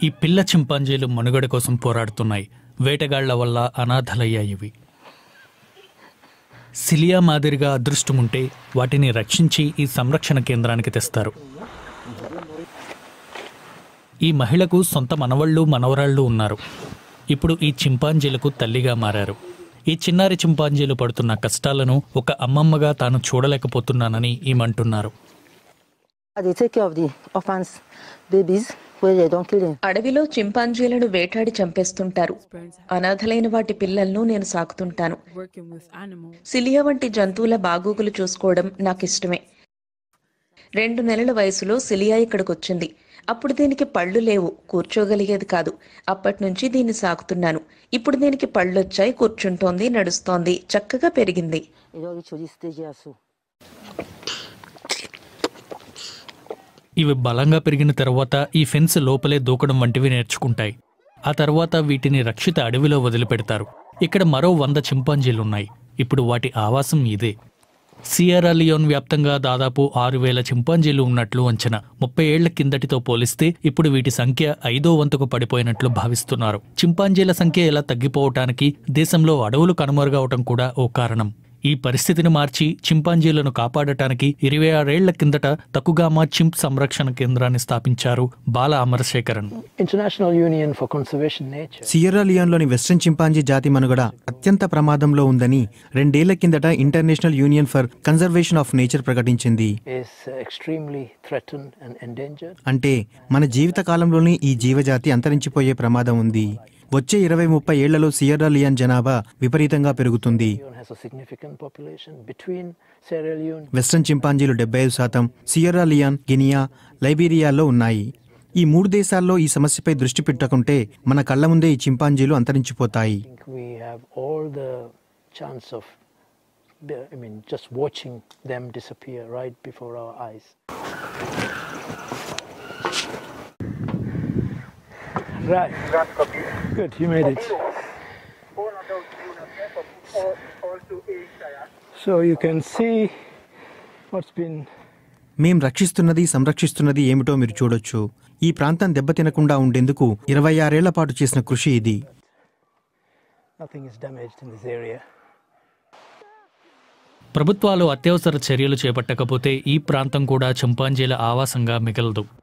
ఈ పిల్ల చింపాంజీలు మనుగడ కోసం పోరాడుతున్నాయి వేటగాళ్ల వల్ల అనాథలయ్యాయి ఇవి సిలియా మాదిరిగా అదృష్టముంటే వాటిని రక్షించి ఈ సంరక్షణ కేంద్రానికి తెస్తారు ఈ మహిళకు సొంత మనవళ్ళు మనవరాళ్ళు ఉన్నారు ఇప్పుడు ఈ చింపాంజీలకు తల్లిగా మారారు ఈ చిన్నారి చింపాంజీలు పడుతున్న కష్టాలను ఒక అమ్మమ్మగా తాను చూడలేకపోతున్నానని ఈమంటున్నారు They take care of the orphans babies where they don't kill them. అడవిలో చింపాంజీలను వేటాడి చంపేస్తుంటారు అనాథలైన వాటి పిల్లలను నేను సాకుతుంటాను working with animals. సిలియా వంటి జంతువుల బాగోగులు చూసుకోవడం నాకు ఇష్టమే రెండు నెలల వయసులో సిలియా ఇక్కడికి వచ్చింది అప్పుడు దీనికి పళ్ళు లేవు కూర్చోగలిగేది కాదు అప్పటి నుంచి దీన్ని సాకుతున్నాను ఇప్పుడు దీనికి పళ్ళొచ్చాయి కూర్చుంటోంది నడుస్తోంది చక్కగా పెరిగింది It don't reach to this stage here so. ఇవి బలంగా పెరిగిన తర్వాత ఈ ఫెన్స్ లోపలే దూకడం వంటివి నేర్చుకుంటాయి ఆ తర్వాత వీటిని రక్షిత అడవిలో వదిలిపెడతారు ఇక్కడ మరో వంద చింపాంజీలున్నాయి ఇప్పుడు వాటి ఆవాసం ఇదే సియరా లియోన్ వ్యాప్తంగా దాదాపు ఆరు వేల చింపాంజీలు ఉన్నట్లు అంచనా ముప్పై ఏళ్ల కిందటితో పోలిస్తే ఇప్పుడు వీటి సంఖ్య ఐదో వంతుకు పడిపోయినట్లు భావిస్తున్నారు చింపాంజీల సంఖ్య ఇలా తగ్గిపోవటానికి దేశంలో అడవులు కనుమరుగవటం కూడా ఓ కారణం ఈ పరిస్థితిని మార్చి చింపాంజీలను కాపాడటానికి ఇరవై ఆరేళ్ల కిందట తక్కుగామా చింప్ సంరక్షణ కేంద్రాన్ని స్థాపించారు Bala Amarasekaran International Union for Conservation Nature Sierra లియోన్లోని వెస్ట్రన్ చింపాంజీ జాతి మనుగడ అత్యంత ప్రమాదంలో ఉందని రెండేళ్ల కిందట International Union for Conservation of Nature ప్రకటించింది is uh, extremely threatened and endangered. అంటే మన జీవిత కాలంలోనే ఈ జీవజాతి అంతరించిపోయే ప్రమాదం ఉంది వచ్చే ఇరవై ముప్పై ఏళ్లలో సియర్రా లియాన్ జనాభా విపరీతంగా పెరుగుతుంది Leone has a significant population between Sierra Leone western చింపాంజీలు డెబ్బై ఐదు శాతం సియర్రా లియాన్ గినియా లైబీరియాలో ఉన్నాయి ఈ మూడు దేశాల్లో ఈ సమస్యపై దృష్టి పెట్టకుంటే మన కళ్ళ ముందే ఈ చింపాంజీలు అంతరించిపోతాయి I think we have all the chance of, the- I mean, just watching them disappear right before our eyes. Right. Good, you made it. So you can see what's been మేం రక్షిస్తున్నది సంరక్షిస్తున్నది ఏమిటో మీరు చూడొచ్చు ఈ ప్రాంతం దెబ్బతినకుండా ఉండేందుకు ఇరవై ఆరేళ్ల పాటు చేసిన కృషి ఇది nothing is damaged in this area. ప్రభుత్వాలు అత్యవసర చర్యలు చేపట్టకపోతే ఈ ప్రాంతం కూడా చింపాంజీల ఆవాసంగా మిగలదు